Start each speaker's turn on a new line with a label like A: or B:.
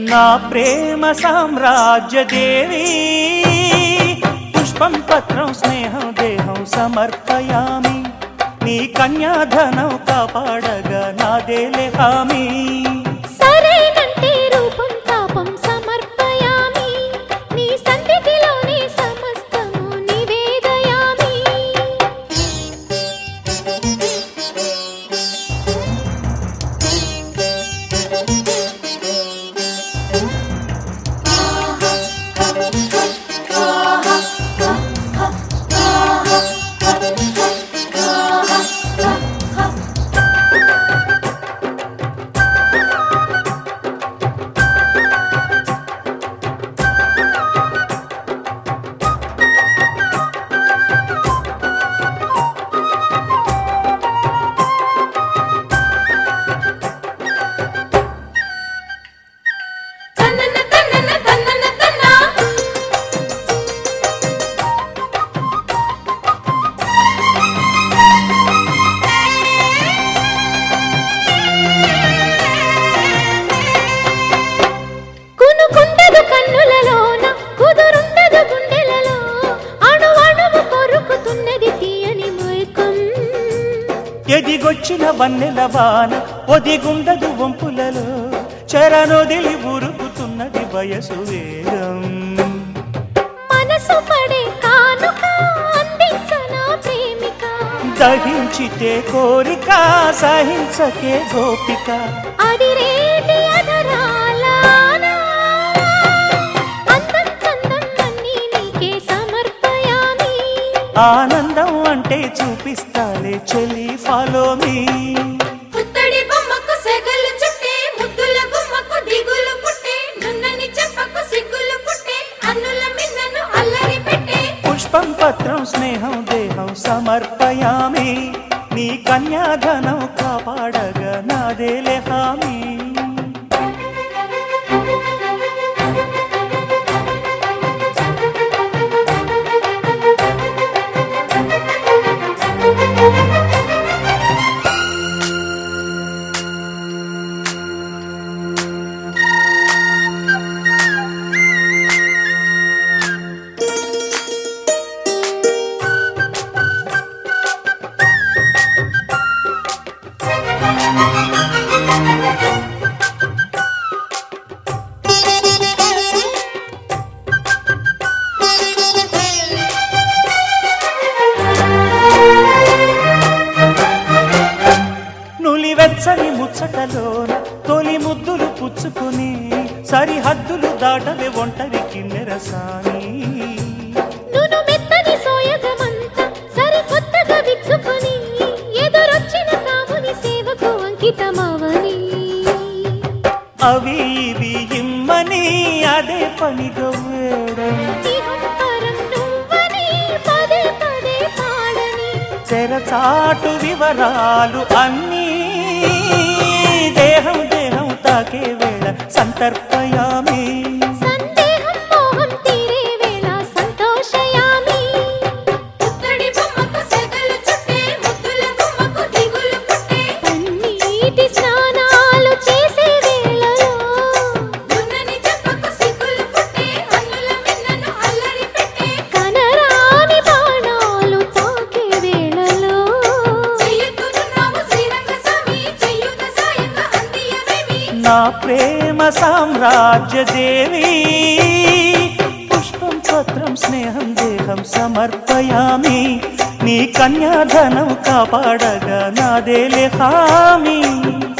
A: నా ప్రేమ సామ్రాజ్య దేవి పుష్పం పత్రం స్నేహం దేహం సమర్పయామి నీ కన్యాధనం కాపాడగా నాదేలే హామీ
B: సరేనంటే రూపం తాపం సమర్పయామి నీ సన్నిధిలోనే సమస్తము నివేదయామి తన్నన తన్నన తన్నన తన్నా కునుకుండదు కన్నులలోన కుదురుండదు గుండెలలో అణు అణువు కొరుకుతున్నది తీయని మైకం
A: ఎదిగొచ్చిన వన్నెల వాన ఒదిగుండదు వంపులలో చరణొదిలి ఉరుకుతున్నది వయసు వేగం
B: మనసు పడే కానుక అందించనా ప్రేమిక
A: దహించితే కోరిక సహించకే గోపిక
B: అదిరేటి అధరాలాన అందం చందం అన్నీ నీకే సమర్పయామి
A: ఆనందం అంటే చూపిస్తాలే చెల్లి ఫాలో మీ
B: పుత్తడి బొమ్మకు సెగలు చుట్టే ముద్దుల గుమ్మకు దిగులు పుట్టే నున్నని చెప్పకు సిగ్గులు పుట్టే అన్నుల మిన్నను అల్లరి పెట్టే
A: పుష్పం పత్రం స్నేహం దేహం సమర్పయామి నీ కన్యాధనం కాపాడగా నాదేలే హామీ నులివెచ్చని ముచ్చటలోన తొలి ముద్దులు పుచ్చుకుని సరిహద్దులు దాటవే ఒంటరి కిన్నెరసాని
B: నును మెత్తని సోయగమంత సరికొత్తగా విచ్చుకొని ఎదురొచ్చిన కాముని సేవకు అంకితమవని
A: అవి ఇవి ఇమ్మని అదే పనిగా వేడం
B: ఇహంపరం నువ్వని పదే పదే పాడని
A: తెరచాటు వివరాలు అన్నీ దేహం దేహం తాకే వేళ సంతర్పయామి
B: సందేహం మోహం తీరే వేళ సంతోషయామి పుత్తడి బొమ్మకు సెగలు చుట్టే ముద్దుల గుమ్మకు దిగులు పుట్టే పన్నీటి స్నానాలు చేసే వేళలో దున్నని చెప్పకు సిగ్గులు పుట్టే అన్నుల మిన్నను అల్లరి పెట్టే కనరాని బాణాలు తాకే వేళలో చెయ్యొద్దునున్నావు శ్రీరంగ స్వామి చెయ్యుత సాయంగా అందియవేమి
A: నా ప్రేమ సామ్రాజ్య దేవి పుష్పం పత్రం స్నేహం దేహం సమర్పయామి నీ కన్యాధనం కాపాడగా నాదేలే హామీ